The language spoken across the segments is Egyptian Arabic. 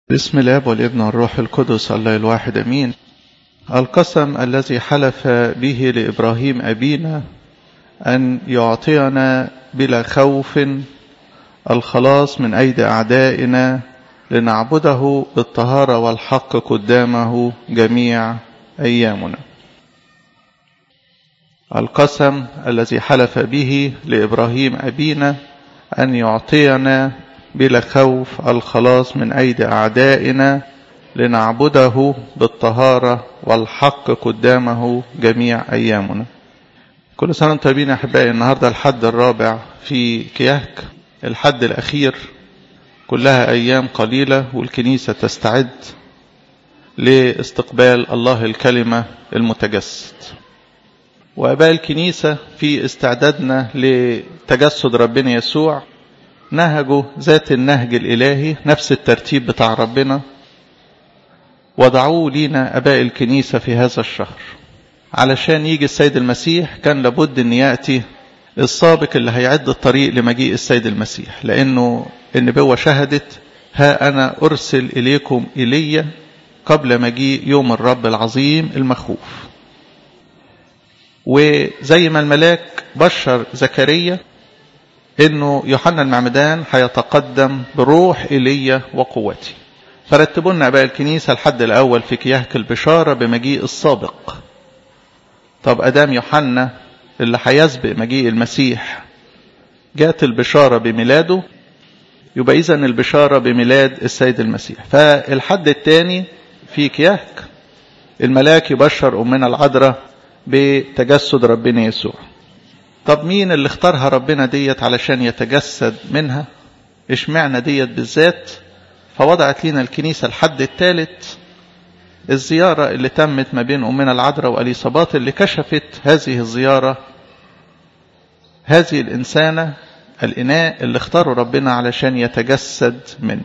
بسم الاب والابن والروح القدس الله الواحد امين القسم الذي حلف به لابراهيم ابينا ان يعطينا بلا خوف الخلاص من ايدي اعدائنا لنعبده بالطهاره والحق قدامه جميع ايامنا القسم الذي حلف به لابراهيم ابينا ان يعطينا بلا خوف الخلاص من أيدي أعدائنا لنعبده بالطهارة والحق قدامه جميع أيامنا كل سنة وانتم طيبين أحبائي النهاردة الحد الرابع في كيهك الحد الأخير كلها أيام قليلة والكنيسة تستعد لاستقبال الله الكلمة المتجسد وأباء الكنيسة في استعدادنا لتجسد ربنا يسوع نهجوا ذات النهج الإلهي نفس الترتيب بتاع ربنا وضعوه لينا أباء الكنيسة في هذا الشهر علشان يجي السيد المسيح كان لابد أن يأتي السابق اللي هيعد الطريق لمجيء السيد المسيح لأنه النبوة شهدت ها أنا أرسل إليكم إلي قبل مجيء يوم الرب العظيم المخوف وزي ما الملاك بشر زكريا انه يوحنا المعمدان هيتقدم بروح ايليا وقوتي فرتبوا لنا بقى الكنيسه الحد الاول في كيهك البشاره بمجيء السابق طب ادام يوحنا اللي هيسبق مجيء المسيح جات البشاره بميلاده يبقى اذا البشاره بميلاد السيد المسيح فالحد الثاني في كيهك الملاك يبشر امنا العذراء بتجسد ربنا يسوع طب مين اللي اختارها ربنا ديت علشان يتجسد منها اشمعنى ديت بالذات فوضعت لنا الكنيسة الحد الثالث الزيارة اللي تمت ما بين أمنا العذراء وأليصابات اللي كشفت هذه الزيارة هذه الإنسانة الإناء اللي اختاروا ربنا علشان يتجسد منه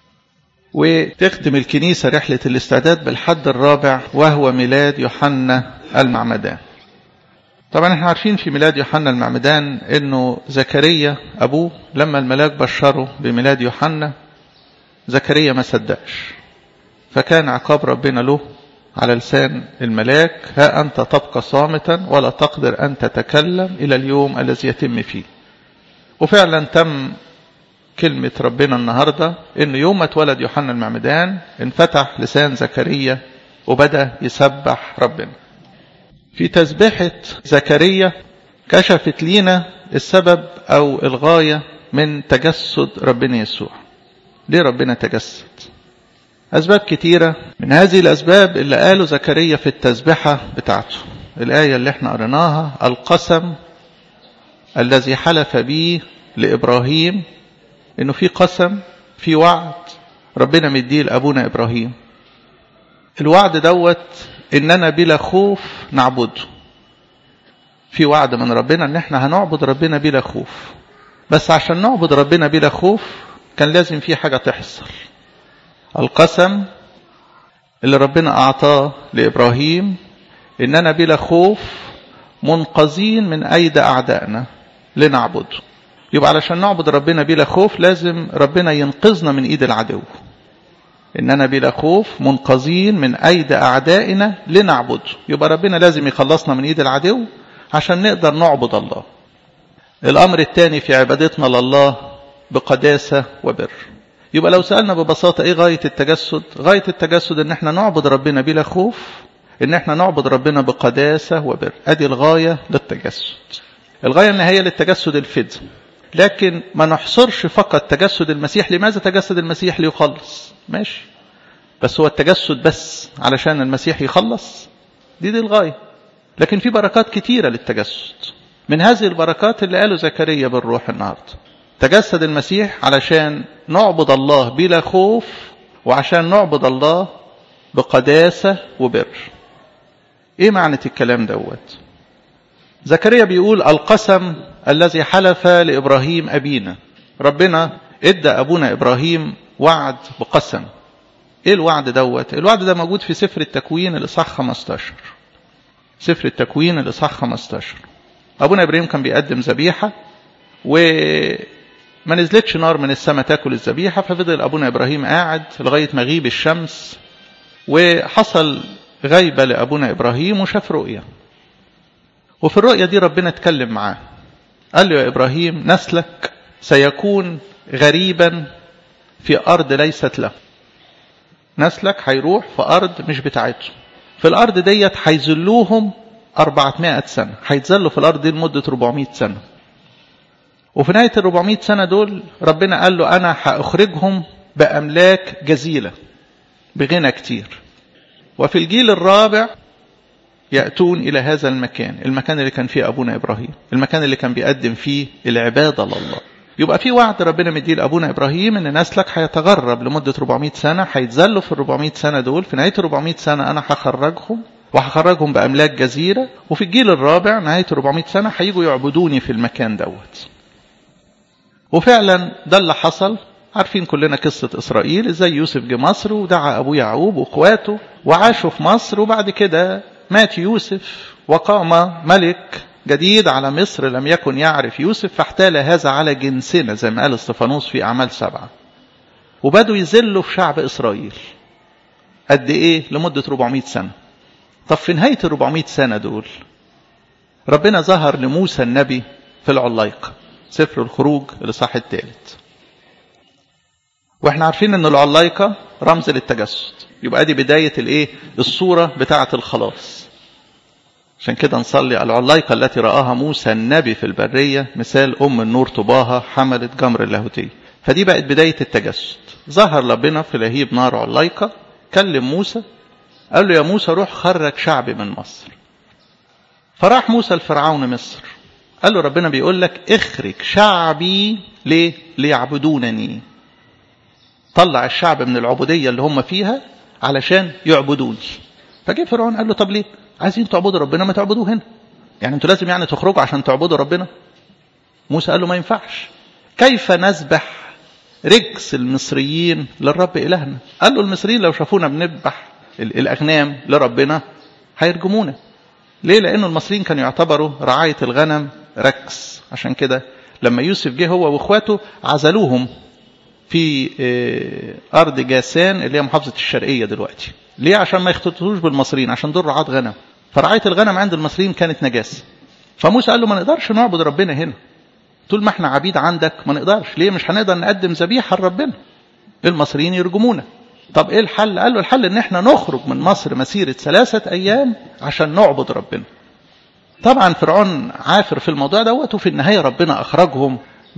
وتختم الكنيسة رحلة الاستعداد بالحد الرابع وهو ميلاد يوحنا المعمدان طبعا احنا عارفين في ميلاد يوحنا المعمدان انه زكريا ابوه لما الملاك بشره بميلاد يوحنا زكريا ما صدقش فكان عقاب ربنا له على لسان الملاك ها انت تبقى صامتا ولا تقدر ان تتكلم الى اليوم الذي يتم فيه وفعلا تم كلمة ربنا النهاردة ان يوم ما اتولد يوحنا المعمدان انفتح لسان زكريا وبدأ يسبح ربنا في تسبيحة زكريا كشفت لينا السبب أو الغاية من تجسد ربنا يسوع ليه ربنا تجسد أسباب كتيرة من هذه الأسباب اللي قاله زكريا في التسبيحة بتاعته الآية اللي احنا قريناها القسم الذي حلف به لإبراهيم إنه في قسم في وعد ربنا مديه لأبونا إبراهيم الوعد دوت اننا بلا خوف نعبده في وعد من ربنا ان احنا هنعبد ربنا بلا خوف بس عشان نعبد ربنا بلا خوف كان لازم في حاجة تحصل القسم اللي ربنا اعطاه لابراهيم اننا بلا خوف منقذين من ايدي اعدائنا لنعبده يبقى علشان نعبد ربنا بلا خوف لازم ربنا ينقذنا من ايد العدو إننا بلا خوف منقذين من أيدي أعدائنا لنعبده يبقى ربنا لازم يخلصنا من إيد العدو عشان نقدر نعبد الله الأمر الثاني في عبادتنا لله بقداسة وبر يبقى لو سألنا ببساطة إيه غاية التجسد غاية التجسد إن احنا نعبد ربنا بلا خوف إن احنا نعبد ربنا بقداسة وبر أدي الغاية للتجسد الغاية النهائية للتجسد الفدء لكن ما نحصرش فقط تجسد المسيح لماذا تجسد المسيح ليخلص ماشي بس هو التجسد بس علشان المسيح يخلص دي دي الغاية لكن في بركات كتيرة للتجسد من هذه البركات اللي قاله زكريا بالروح النهاردة تجسد المسيح علشان نعبد الله بلا خوف وعشان نعبد الله بقداسة وبر ايه معنى الكلام دوت زكريا بيقول القسم الذي حلف لإبراهيم أبينا ربنا ادى أبونا إبراهيم وعد بقسم ايه الوعد دوت الوعد ده موجود في سفر التكوين الاصحاح 15 سفر التكوين الاصحاح 15 ابونا ابراهيم كان بيقدم ذبيحه ما نزلتش نار من السماء تاكل الذبيحة ففضل أبونا إبراهيم قاعد لغاية مغيب الشمس وحصل غيبة لأبونا إبراهيم وشاف رؤية وفي الرؤية دي ربنا اتكلم معاه قال له يا إبراهيم نسلك سيكون غريبا في أرض ليست له نسلك هيروح في أرض مش بتاعته في الأرض ديت هيذلوهم 400 سنة هيتذلوا في الأرض دي لمدة 400 سنة وفي نهاية ال 400 سنة دول ربنا قال له أنا هأخرجهم بأملاك جزيلة بغنى كتير وفي الجيل الرابع يأتون إلى هذا المكان المكان اللي كان فيه أبونا إبراهيم المكان اللي كان بيقدم فيه العبادة لله يبقى في وعد ربنا مديه لأبونا إبراهيم إن نسلك هيتغرب لمدة 400 سنة هيتذلوا في ال 400 سنة دول في نهاية ال 400 سنة أنا هخرجهم وهخرجهم بأملاك جزيرة وفي الجيل الرابع نهاية 400 سنة هيجوا يعبدوني في المكان دوت وفعلا ده اللي حصل عارفين كلنا قصة إسرائيل إزاي يوسف جه مصر ودعا أبو يعقوب وإخواته وعاشوا في مصر وبعد كده مات يوسف وقام ملك جديد على مصر لم يكن يعرف يوسف فاحتال هذا على جنسنا زي ما قال استفانوس في أعمال سبعة وبدوا يذلوا في شعب إسرائيل قد إيه لمدة 400 سنة طب في نهاية ال 400 سنة دول ربنا ظهر لموسى النبي في العلايقة سفر الخروج الإصحاح الثالث واحنا عارفين ان العلايقة رمز للتجسد يبقى دي بداية الايه الصورة بتاعة الخلاص عشان كده نصلي العلايقة التي رآها موسى النبي في البرية مثال أم النور طباها حملت جمر اللاهوتية فدي بقت بداية التجسد ظهر ربنا في لهيب نار علايقة كلم موسى قال له يا موسى روح خرج شعبي من مصر فراح موسى لفرعون مصر قال له ربنا بيقول لك اخرج شعبي ليه ليعبدونني طلع الشعب من العبودية اللي هم فيها علشان يعبدوني فجه فرعون قال له طب ليه عايزين تعبدوا ربنا ما تعبدوه هنا يعني انتوا لازم يعني تخرجوا عشان تعبدوا ربنا موسى قال له ما ينفعش كيف نذبح رجس المصريين للرب إلهنا قال له المصريين لو شافونا بنذبح الأغنام لربنا هيرجمونا ليه لأنه المصريين كانوا يعتبروا رعاية الغنم ركس عشان كده لما يوسف جه هو واخواته عزلوهم في أرض جاسان اللي هي محافظة الشرقية دلوقتي ليه عشان ما يختلطوش بالمصريين عشان دول رعاة غنم فرعاية الغنم عند المصريين كانت نجاسة فموسى قال له ما نقدرش نعبد ربنا هنا طول ما احنا عبيد عندك ما نقدرش ليه مش هنقدر نقدم ذبيحة لربنا المصريين يرجمونا طب ايه الحل قال له الحل ان احنا نخرج من مصر مسيرة ثلاثة ايام عشان نعبد ربنا طبعا فرعون عافر في الموضوع دوت وفي النهاية ربنا اخرجهم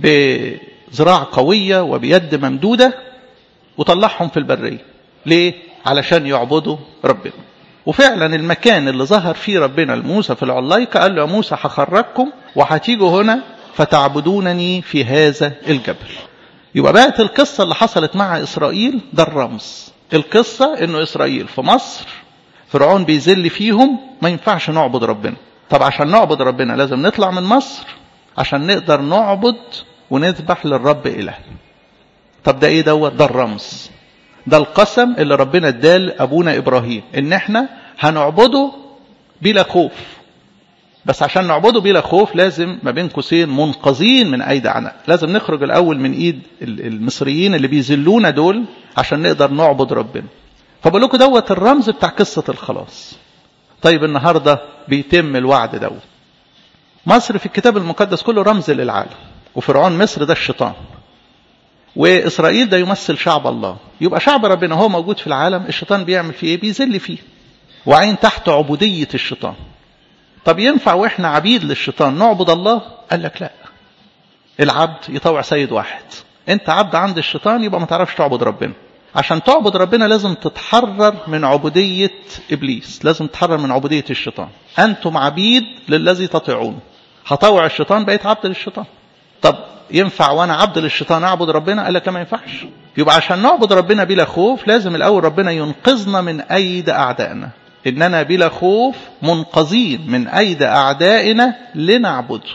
بذراع قوية وبيد ممدودة وطلعهم في البرية ليه علشان يعبدوا ربنا وفعلا المكان اللي ظهر فيه ربنا لموسى في العلايقة قال له يا موسى هخرجكم وهتيجوا هنا فتعبدونني في هذا الجبل يبقى بقت القصة اللي حصلت مع إسرائيل ده الرمز القصة إنه إسرائيل في مصر فرعون بيذل فيهم ما ينفعش نعبد ربنا طب عشان نعبد ربنا لازم نطلع من مصر عشان نقدر نعبد ونذبح للرب إله طب ده إيه دوت ده الرمز ده القسم اللي ربنا اداه لأبونا إبراهيم إن إحنا هنعبده بلا خوف بس عشان نعبده بلا خوف لازم ما بين قوسين منقذين من ايدي عناء لازم نخرج الاول من ايد المصريين اللي بيذلونا دول عشان نقدر نعبد ربنا فبقول لكم دوت الرمز بتاع قصه الخلاص طيب النهارده بيتم الوعد دوت مصر في الكتاب المقدس كله رمز للعالم وفرعون مصر ده الشيطان واسرائيل ده يمثل شعب الله يبقى شعب ربنا هو موجود في العالم الشيطان بيعمل فيه ايه بيذل فيه وعين تحت عبوديه الشيطان طب ينفع واحنا عبيد للشيطان نعبد الله قال لك لا العبد يطوع سيد واحد انت عبد عند الشيطان يبقى ما تعرفش تعبد ربنا عشان تعبد ربنا لازم تتحرر من عبودية إبليس لازم تتحرر من عبودية الشيطان أنتم عبيد للذي تطيعون هطوع الشيطان بقيت عبد للشيطان طب ينفع وانا عبد للشيطان اعبد ربنا قال لك لا ما ينفعش يبقى عشان نعبد ربنا بلا خوف لازم الاول ربنا ينقذنا من ايدي اعدائنا إننا بلا خوف منقذين من أيدي أعدائنا لنعبده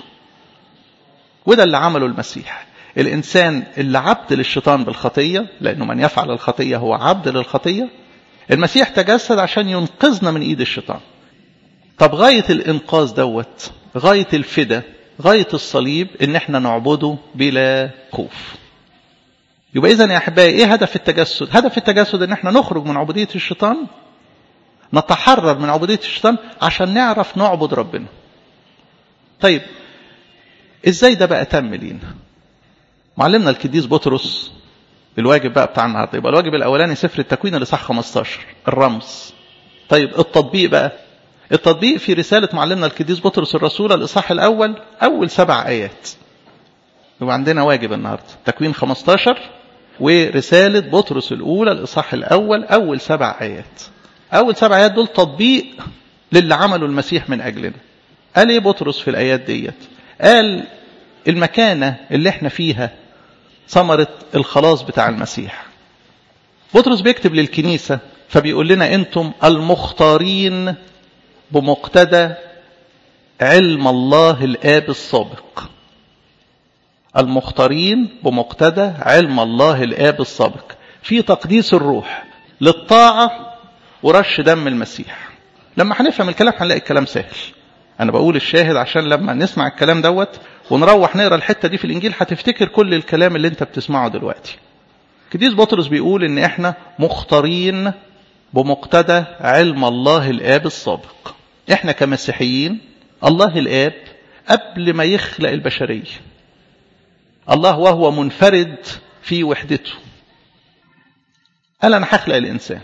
وده اللي عمله المسيح الإنسان اللي عبد للشيطان بالخطية لأنه من يفعل الخطية هو عبد للخطية المسيح تجسد عشان ينقذنا من إيد الشيطان طب غاية الإنقاذ دوت غاية الفدا غاية الصليب ان احنا نعبده بلا خوف يبقى اذا يا احبائي ايه هدف التجسد هدف التجسد ان احنا نخرج من عبودية الشيطان نتحرر من عبودية الشيطان عشان نعرف نعبد ربنا طيب ازاي ده بقى تم لينا معلمنا القديس بطرس الواجب بقى بتاع النهارده يبقى الواجب الاولاني سفر التكوين اللي صح 15 الرمز طيب التطبيق بقى التطبيق في رسالة معلمنا القديس بطرس الرسول الإصحاح الأول أول سبع آيات يبقى عندنا واجب النهاردة تكوين 15 ورسالة بطرس الأولى الإصحاح الأول أول سبع آيات أول سبع آيات دول تطبيق للي عمله المسيح من أجلنا قال إيه بطرس في الآيات ديت قال المكانة اللي احنا فيها ثمرة الخلاص بتاع المسيح بطرس بيكتب للكنيسة فبيقول لنا انتم المختارين بمقتدى علم الله الآب السابق المختارين بمقتدى علم الله الآب السابق في تقديس الروح للطاعة ورش دم المسيح لما هنفهم الكلام هنلاقي الكلام سهل أنا بقول الشاهد عشان لما نسمع الكلام دوت ونروح نقرا الحتة دي في الإنجيل هتفتكر كل الكلام اللي أنت بتسمعه دلوقتي كديس بطرس بيقول إن إحنا مختارين بمقتدى علم الله الآب السابق إحنا كمسيحيين الله الآب قبل ما يخلق البشرية الله وهو منفرد في وحدته قال أنا هخلق الإنسان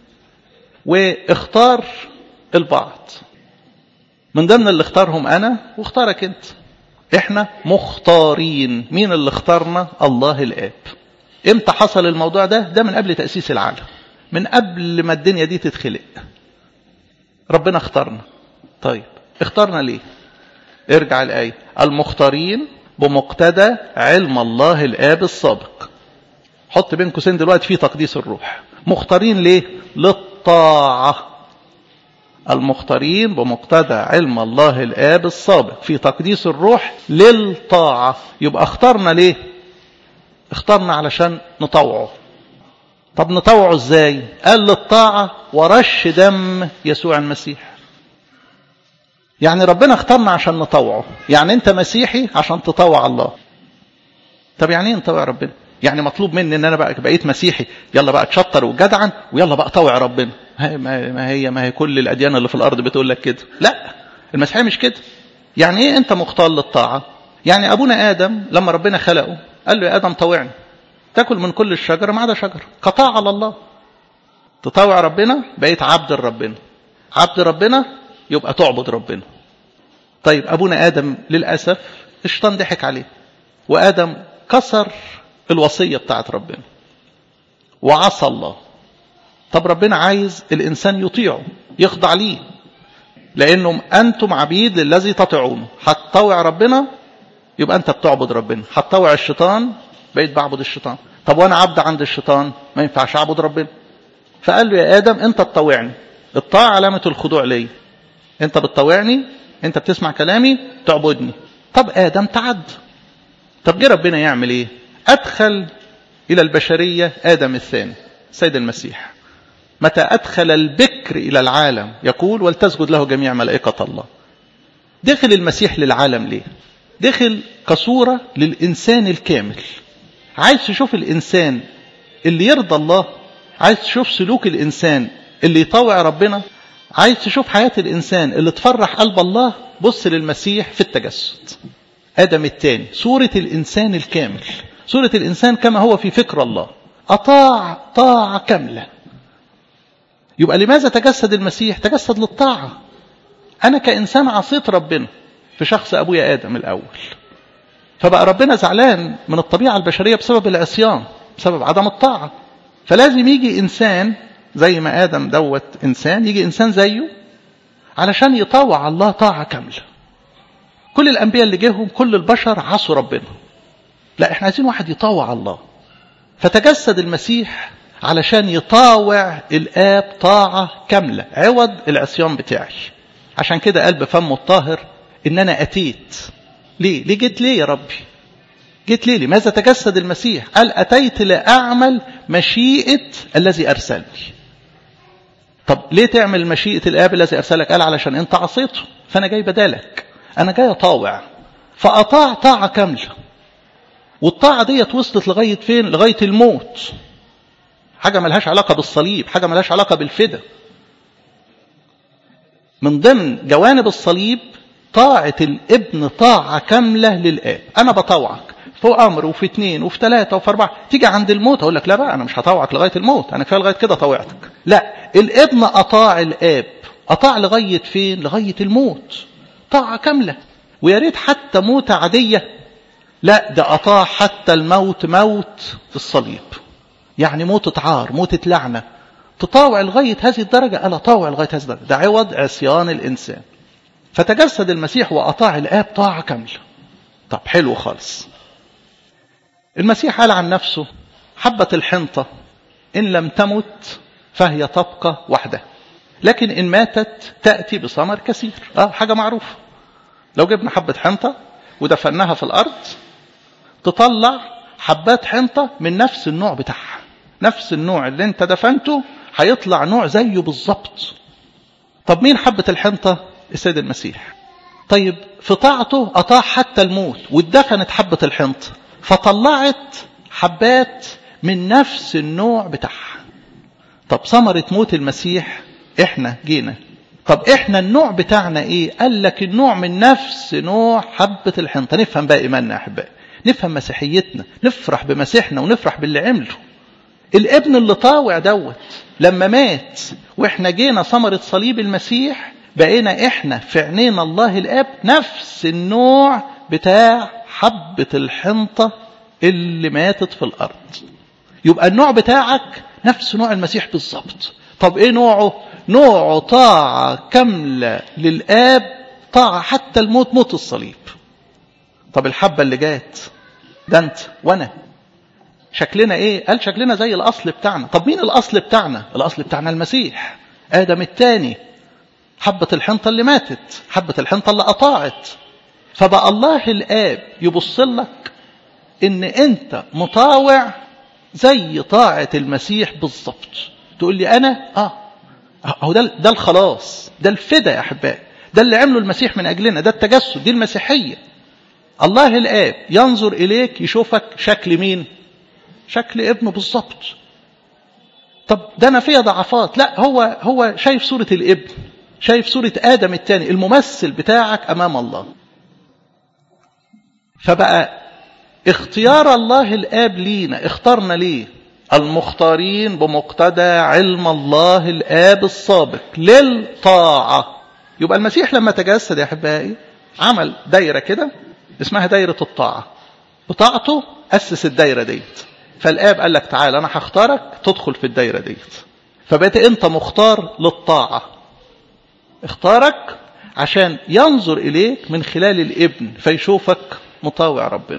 واختار البعض من ضمن اللي اختارهم أنا واختارك أنت احنا مختارين مين اللي اختارنا الله الآب امتى حصل الموضوع ده ده من قبل تأسيس العالم من قبل ما الدنيا دي تتخلق ربنا اختارنا طيب اختارنا ليه ارجع الآية المختارين بمقتدى علم الله الآب السابق حط بين قوسين دلوقتي في تقديس الروح مختارين ليه للطاعة المختارين بمقتدى علم الله الآب السابق في تقديس الروح للطاعة يبقى اخترنا ليه اخترنا علشان نطوعه طب نطوعه ازاي قال للطاعة ورش دم يسوع المسيح يعني ربنا اختارنا عشان نطوعه يعني انت مسيحي عشان تطوع الله طب يعني ايه نطوع ربنا يعني مطلوب مني ان انا بقى بقيت مسيحي يلا بقى تشطر وجدعا ويلا بقى طوع ربنا ما هي ما هي كل الاديان اللي في الارض بتقول لك كده لا المسيحيه مش كده يعني ايه انت مختار للطاعه يعني ابونا ادم لما ربنا خلقه قال له يا ادم طوعني تاكل من كل الشجره ما عدا شجره قطاع على الله تطوع ربنا بقيت عبد ربنا عبد ربنا يبقى تعبد ربنا طيب ابونا ادم للاسف الشيطان ضحك عليه وادم كسر الوصيه بتاعت ربنا وعصى الله طب ربنا عايز الإنسان يطيعه يخضع ليه لأنهم أنتم عبيد للذي تطيعونه هتطوع ربنا يبقى أنت بتعبد ربنا هتطوع الشيطان بقيت بعبد الشيطان طب وأنا عبد عند الشيطان ما ينفعش أعبد ربنا فقال له يا آدم أنت تطوعني الطاعة علامة الخضوع لي أنت بتطوعني أنت بتسمع كلامي تعبدني طب آدم تعد طب جه ربنا يعمل إيه أدخل إلى البشرية آدم الثاني السيد المسيح متى أدخل البكر إلى العالم يقول ولتسجد له جميع ملائكة الله دخل المسيح للعالم ليه دخل كصورة للإنسان الكامل عايز تشوف الإنسان اللي يرضى الله عايز تشوف سلوك الإنسان اللي يطوع ربنا عايز تشوف حياة الإنسان اللي تفرح قلب الله بص للمسيح في التجسد آدم الثاني صورة الإنسان الكامل صورة الإنسان كما هو في فكر الله أطاع طاعة كاملة يبقى لماذا تجسد المسيح تجسد للطاعة أنا كإنسان عصيت ربنا في شخص أبويا آدم الأول فبقى ربنا زعلان من الطبيعة البشرية بسبب العصيان بسبب عدم الطاعة فلازم يجي إنسان زي ما آدم دوت إنسان يجي إنسان زيه علشان يطاوع الله طاعة كاملة كل الأنبياء اللي جيهم كل البشر عصوا ربنا لا احنا عايزين واحد يطاوع الله فتجسد المسيح علشان يطاوع الآب طاعة كاملة عوض العصيان بتاعي عشان كده قال بفمه الطاهر إن أنا أتيت ليه؟ ليه جيت ليه يا ربي؟ جيت ليه؟ لماذا تجسد المسيح؟ قال أتيت لأعمل مشيئة الذي أرسلني طب ليه تعمل مشيئة الآب الذي أرسلك؟ قال علشان أنت عصيته فأنا جاي بدالك أنا جاي أطاوع فأطاع طاعة كاملة والطاعة ديت وصلت لغاية فين لغاية الموت حاجة ملهاش علاقة بالصليب حاجة ملهاش علاقة بالفدا من ضمن جوانب الصليب طاعة الابن طاعة كاملة للآب أنا بطوعك في أمر وفي اتنين وفي ثلاثة وفي أربعة تيجي عند الموت أقول لك لا بقى أنا مش هطوعك لغاية الموت أنا كفاية لغاية كده طوعتك لا الابن أطاع الآب أطاع لغاية فين لغاية الموت طاعة كاملة ويا ريت حتى موتة عادية لا ده أطاع حتى الموت موت الصليب يعني موتة عار موتة لعنة تطاوع لغاية هذه الدرجة ألا طاوع لغاية هذه الدرجة ده عوض عصيان الإنسان فتجسد المسيح وأطاع الآب طاعة كاملة طب حلو خالص المسيح قال عن نفسه حبة الحنطة إن لم تمت فهي تبقى وحدها لكن إن ماتت تأتي بثمر كثير آه حاجة معروفة لو جبنا حبة حنطة ودفناها في الأرض تطلع حبات حنطة من نفس النوع بتاعها نفس النوع اللي انت دفنته هيطلع نوع زيه بالظبط طب مين حبة الحنطة السيد المسيح طيب في طاعته أطاع حتى الموت واتدفنت حبة الحنطة فطلعت حبات من نفس النوع بتاعها طب ثمرة موت المسيح احنا جينا طب احنا النوع بتاعنا ايه قال لك النوع من نفس نوع حبة الحنطة نفهم بقى ايماننا يا احبائي نفهم مسيحيتنا نفرح بمسيحنا ونفرح باللي عمله الابن اللي طاوع دوت لما مات واحنا جينا ثمرة صليب المسيح بقينا احنا في عينينا الله الاب نفس النوع بتاع حبة الحنطة اللي ماتت في الارض يبقى النوع بتاعك نفس نوع المسيح بالظبط طب ايه نوعه نوعه طاعة كاملة للآب طاعة حتى الموت موت الصليب طب الحبة اللي جات ده انت وانا شكلنا ايه قال شكلنا زي الاصل بتاعنا طب مين الاصل بتاعنا الاصل بتاعنا المسيح ادم الثاني حبة الحنطة اللي ماتت حبة الحنطة اللي قطعت فبقى الله الاب يبص لك ان انت مطاوع زي طاعة المسيح بالظبط تقول لي انا اه هو ده ده الخلاص ده الفدا يا احبائي ده اللي عمله المسيح من اجلنا ده التجسد دي المسيحيه الله الاب ينظر اليك يشوفك شكل مين شكل ابنه بالظبط طب ده انا فيا ضعفات لا هو هو شايف صوره الابن شايف صوره ادم الثاني الممثل بتاعك امام الله فبقى اختيار الله الاب لينا اختارنا ليه المختارين بمقتضى علم الله الآب السابق للطاعة يبقى المسيح لما تجسد يا أحبائي عمل دايرة كده اسمها دايرة الطاعة بطاعته أسس الدايرة ديت فالآب قال لك تعال أنا هختارك تدخل في الدايرة ديت فبقيت أنت مختار للطاعة اختارك عشان ينظر إليك من خلال الابن فيشوفك مطاوع ربنا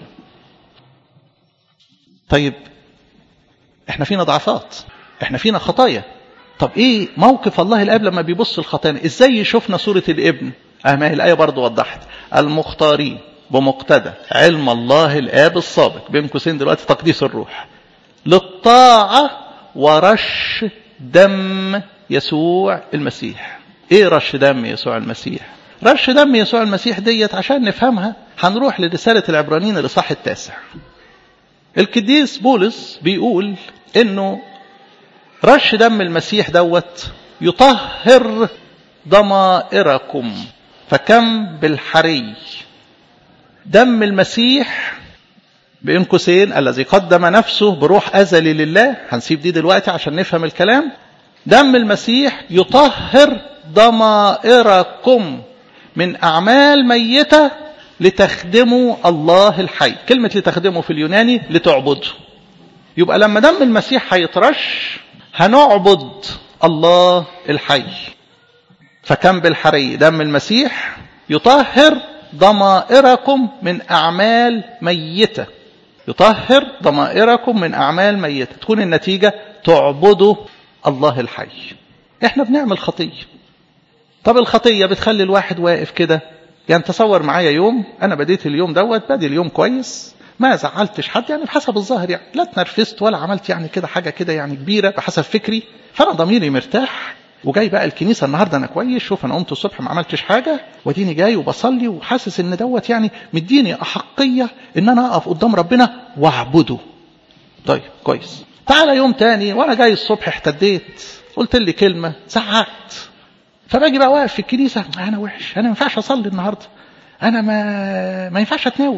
طيب احنا فينا ضعفات احنا فينا خطايا طب ايه موقف الله الاب لما بيبص الخطايا ازاي يشوفنا صورة الابن اه ما هي الايه برضو وضحت المختارين بمقتضى علم الله الاب السابق بين قوسين دلوقتي تقديس الروح للطاعة ورش دم يسوع المسيح ايه رش دم يسوع المسيح رش دم يسوع المسيح ديت عشان نفهمها هنروح لرسالة العبرانيين الإصحاح التاسع القديس بولس بيقول انه رش دم المسيح دوت يطهر ضمائركم فكم بالحري دم المسيح بين قوسين الذي قدم نفسه بروح ازلي لله هنسيب دي دلوقتي عشان نفهم الكلام دم المسيح يطهر ضمائركم من اعمال ميته لتخدموا الله الحي كلمة لتخدموا في اليوناني لتعبدوا يبقى لما دم المسيح هيترش هنعبد الله الحي فكم بالحري دم المسيح يطهر ضمائركم من أعمال ميتة يطهر ضمائركم من أعمال ميتة تكون النتيجة تعبدوا الله الحي احنا بنعمل خطية طب الخطية بتخلي الواحد واقف كده يعني تصور معايا يوم انا بديت اليوم دوت بادي اليوم كويس ما زعلتش حد يعني بحسب الظاهر يعني لا اتنرفزت ولا عملت يعني كده حاجه كده يعني كبيره بحسب فكري فانا ضميري مرتاح وجاي بقى الكنيسه النهارده انا كويس شوف انا قمت الصبح ما عملتش حاجه واديني جاي وبصلي وحاسس ان دوت يعني مديني احقيه ان انا اقف قدام ربنا واعبده طيب كويس تعالى يوم تاني وانا جاي الصبح احتديت قلت لي كلمه زعقت فباجي بقى واقف في الكنيسه انا وحش انا ما ينفعش اصلي النهارده انا ما ما ينفعش اتناول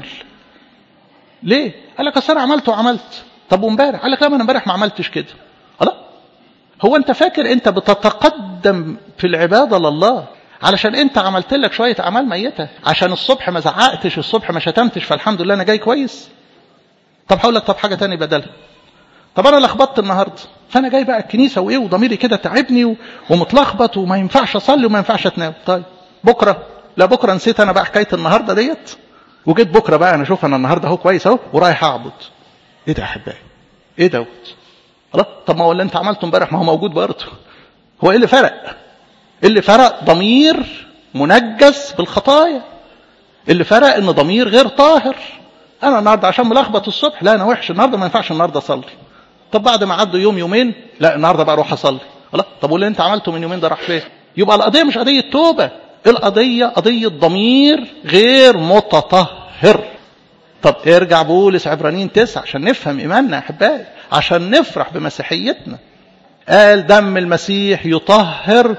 ليه قال لك اصل انا عملت وعملت طب وامبارح قال لك لا ما انا امبارح ما عملتش كده خلاص هو انت فاكر انت بتتقدم في العباده لله علشان انت عملت لك شويه اعمال ميته عشان الصبح ما زعقتش الصبح ما شتمتش فالحمد لله انا جاي كويس طب هقول لك طب حاجه تاني بدلها طب انا لخبطت النهارده فانا جاي بقى الكنيسه وايه وضميري كده تعبني و... ومتلخبط وما ينفعش اصلي وما ينفعش اتناول طيب بكره لا بكره نسيت انا بقى حكايه النهارده ديت وجيت بكره بقى انا اشوف انا النهارده اهو كويس اهو ورايح اعبد ايه ده يا احبائي ايه دوت خلاص طب ما هو اللي انت عملته امبارح ما هو موجود برضه هو ايه اللي فرق اللي فرق ضمير منجس بالخطايا اللي فرق ان ضمير غير طاهر انا النهارده عشان ملخبط الصبح لا انا وحش النهارده ما ينفعش النهارده اصلي طب بعد ما عدوا يوم يومين لا النهارده بقى اروح اصلي خلاص طب واللي انت عملته من يومين ده راح فين يبقى القضيه مش قضيه توبه القضيه قضيه ضمير غير متطهر طب ارجع بولس عبرانيين تسعة عشان نفهم ايماننا يا احبائي عشان نفرح بمسيحيتنا قال دم المسيح يطهر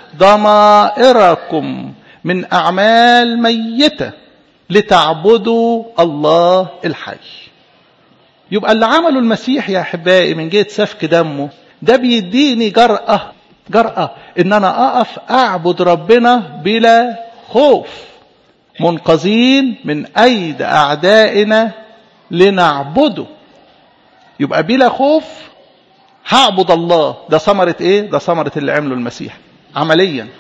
ضمائركم من اعمال ميته لتعبدوا الله الحي يبقى اللي عمله المسيح يا احبائي من جهه سفك دمه ده بيديني جرأة جرأة ان انا اقف اعبد ربنا بلا خوف منقذين من ايدي اعدائنا لنعبده يبقى بلا خوف هعبد الله ده ثمرة ايه ده ثمرة اللي عمله المسيح عمليا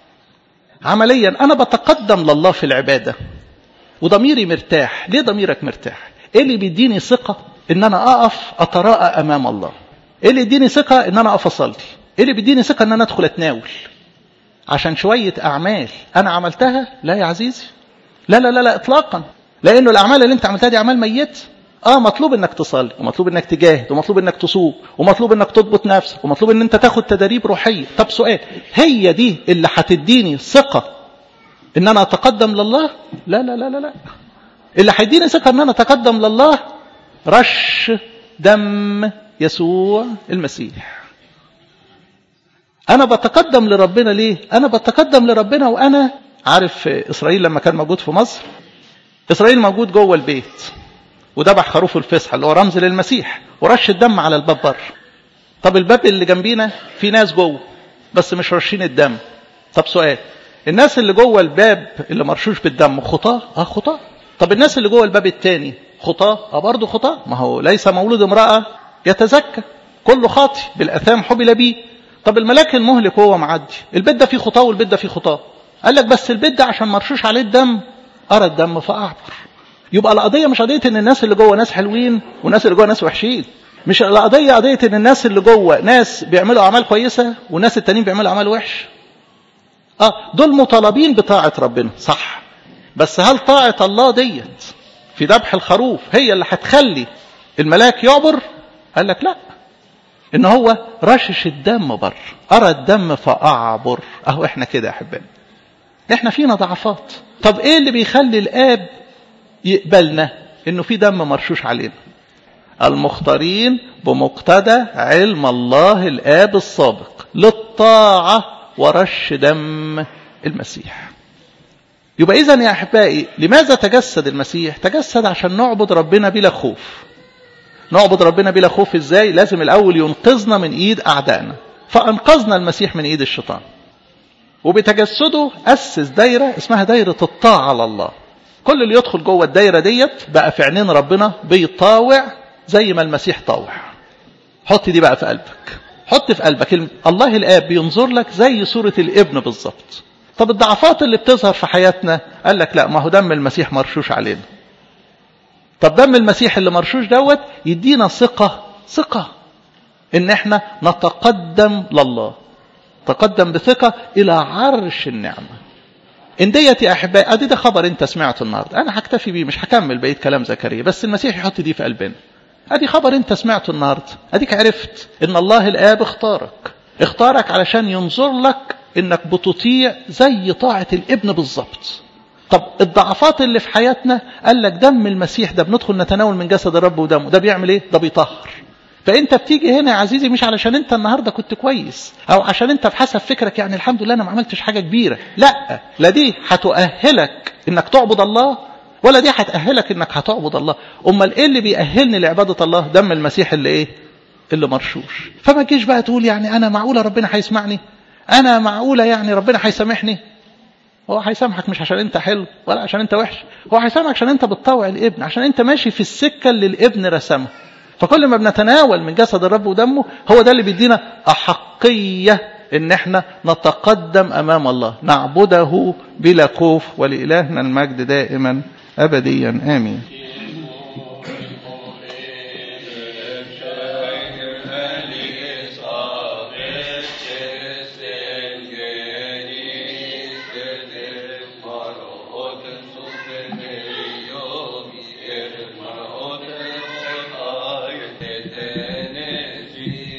عمليا انا بتقدم لله في العبادة وضميري مرتاح ليه ضميرك مرتاح ايه اللي بيديني ثقة ان انا اقف اتراءى امام الله ايه اللي يديني ثقة ان انا اقف اصلي ايه اللي بيديني ثقة ان انا ادخل اتناول عشان شوية اعمال انا عملتها لا يا عزيزي لا لا لا لا اطلاقا لانه الاعمال اللي انت عملتها دي اعمال ميت اه مطلوب انك تصلي ومطلوب انك تجاهد ومطلوب انك تصوم ومطلوب انك تضبط نفسك ومطلوب ان انت تاخد تدريب روحيه طب سؤال هي دي اللي هتديني ثقه ان انا اتقدم لله لا لا لا لا لا اللي هيديني ثقه ان انا اتقدم لله رش دم يسوع المسيح انا بتقدم لربنا ليه انا بتقدم لربنا وانا عارف اسرائيل لما كان موجود في مصر اسرائيل موجود جوه البيت وذبح خروف الفصح اللي هو رمز للمسيح ورش الدم على الباب بره طب الباب اللي جنبينا في ناس جوه بس مش رشين الدم طب سؤال الناس اللي جوه الباب اللي مرشوش بالدم خطاه اه خطاه طب الناس اللي جوه الباب الثاني خطاه اه برضه خطاه ما هو ليس مولود امراه يتزكى كله خاطي بالاثام حبل بيه طب الملاك المهلك وهو معدي البيت ده فيه خطاه والبيت ده فيه خطاه قال لك بس البيت ده عشان مرشوش عليه الدم ارى الدم فاعبر يبقى القضيه مش قضيه ان الناس اللي جوه ناس حلوين والناس اللي جوه ناس وحشين مش القضيه قضيه ان الناس اللي جوه ناس بيعملوا اعمال كويسه والناس التانيين بيعملوا اعمال وحش اه دول مطالبين بطاعه ربنا صح بس هل طاعه الله ديت في ذبح الخروف هي اللي هتخلي الملاك يعبر قال لك لا ان هو رشش الدم بر ارى الدم فاعبر اهو احنا كده يا احبائي احنا فينا ضعفات طب ايه اللي بيخلي الاب يقبلنا انه في دم مرشوش علينا المختارين بمقتضى علم الله الاب السابق للطاعه ورش دم المسيح يبقى اذا يا احبائي لماذا تجسد المسيح تجسد عشان نعبد ربنا بلا خوف نعبد ربنا بلا خوف ازاي لازم الاول ينقذنا من ايد اعدائنا فانقذنا المسيح من ايد الشيطان وبتجسده اسس دايره اسمها دايره الطاعه على الله كل اللي يدخل جوه الدايره ديت بقى في عينين ربنا بيطاوع زي ما المسيح طاوع حط دي بقى في قلبك حط في قلبك الله الاب بينظر لك زي صوره الابن بالظبط طب الضعفات اللي بتظهر في حياتنا قال لك لا ما هو دم المسيح مرشوش علينا طب دم المسيح اللي مرشوش دوت يدينا ثقه ثقه ان احنا نتقدم لله تقدم بثقه الى عرش النعمه ان ديت يا احبائي ادي ده خبر انت سمعته النهارده انا هكتفي بيه مش هكمل بقيه كلام زكريا بس المسيح يحط دي في قلبنا ادي خبر انت سمعته النهارده اديك عرفت ان الله الاب اختارك اختارك علشان ينظر لك انك بتطيع زي طاعة الابن بالظبط طب الضعفات اللي في حياتنا قال لك دم المسيح ده بندخل نتناول من جسد الرب ودمه ده بيعمل ايه ده بيطهر فانت بتيجي هنا يا عزيزي مش علشان انت النهارده كنت كويس او عشان انت بحسب فكرك يعني الحمد لله انا ما عملتش حاجه كبيره لا لا دي هتؤهلك انك تعبد الله ولا دي هتأهلك انك هتعبد الله امال ايه اللي بيأهلني لعبادة الله دم المسيح اللي ايه اللي مرشوش فما تجيش بقى تقول يعني انا معقولة ربنا هيسمعني انا معقولة يعني ربنا هيسامحني هو هيسامحك مش عشان انت حلو ولا عشان انت وحش هو هيسامحك عشان انت بتطوع الابن عشان انت ماشي في السكة اللي الابن رسمها فكل ما بنتناول من جسد الرب ودمه هو ده اللي بيدينا أحقية ان احنا نتقدم امام الله نعبده بلا خوف ولإلهنا المجد دائما ابديا امين